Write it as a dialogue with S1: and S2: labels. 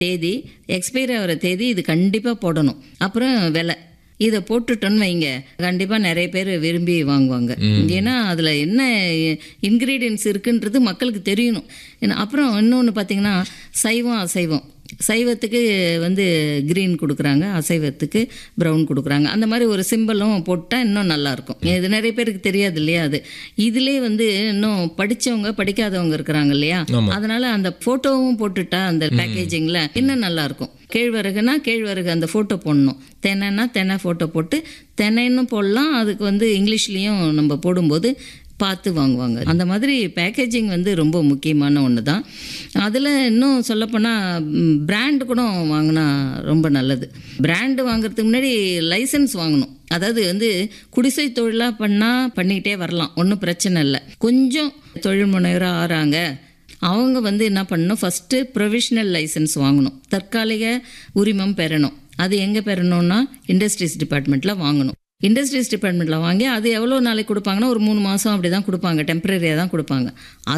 S1: தேதி எக்ஸ்பைரி ஆகிற தேதி இது கண்டிப்பாக போடணும் அப்புறம் விலை இதை போட்டுட்டோன்னு வைங்க கண்டிப்பாக நிறைய பேர் விரும்பி வாங்குவாங்க ஏன்னா அதில் என்ன இன்க்ரீடியன்ஸ் இருக்குன்றது மக்களுக்கு தெரியணும் ஏன்னா அப்புறம் இன்னொன்று பார்த்தீங்கன்னா சைவம் அசைவம் சைவத்துக்கு வந்து க்ரீன் கொடுக்குறாங்க அசைவத்துக்கு ப்ரௌன் கொடுக்குறாங்க அந்த மாதிரி ஒரு சிம்பிளும் போட்டால் இன்னும் நல்லாயிருக்கும் இது நிறைய பேருக்கு தெரியாது இல்லையா அது இதிலே வந்து இன்னும் படித்தவங்க படிக்காதவங்க இருக்கிறாங்க இல்லையா அதனால அந்த ஃபோட்டோவும் போட்டுட்டா அந்த பேக்கேஜிங்கில் இன்னும் நல்லாயிருக்கும் கேழ்வரகுனா கேழ்வரகு அந்த ஃபோட்டோ போடணும் தென்னைனா தென்னை ஃபோட்டோ போட்டு தென்னைன்னு போடலாம் அதுக்கு வந்து இங்கிலீஷ்லேயும் நம்ம போடும்போது பார்த்து வாங்குவாங்க அந்த மாதிரி பேக்கேஜிங் வந்து ரொம்ப முக்கியமான ஒன்று தான் அதில் இன்னும் சொல்லப்போனால் பிராண்டு கூட வாங்கினா ரொம்ப நல்லது பிராண்டு வாங்குறதுக்கு முன்னாடி லைசன்ஸ் வாங்கணும் அதாவது வந்து குடிசை தொழிலாக பண்ணால் பண்ணிக்கிட்டே வரலாம் ஒன்றும் பிரச்சனை இல்லை கொஞ்சம் தொழில் முனைவராக ஆறாங்க அவங்க வந்து என்ன பண்ணணும் ஃபஸ்ட்டு ப்ரொவிஷனல் லைசன்ஸ் வாங்கணும் தற்காலிக உரிமம் பெறணும் அது எங்கே பெறணும்னா இண்டஸ்ட்ரீஸ் டிபார்ட்மெண்ட்டில் வாங்கணும் இண்டஸ்ட்ரீஸ் டிபார்ட்மெண்ட்டில் வாங்கி அது எவ்வளோ நாளைக்கு கொடுப்பாங்கன்னா ஒரு மூணு மாதம் அப்படி தான் கொடுப்பாங்க டெம்பரரியாக தான் கொடுப்பாங்க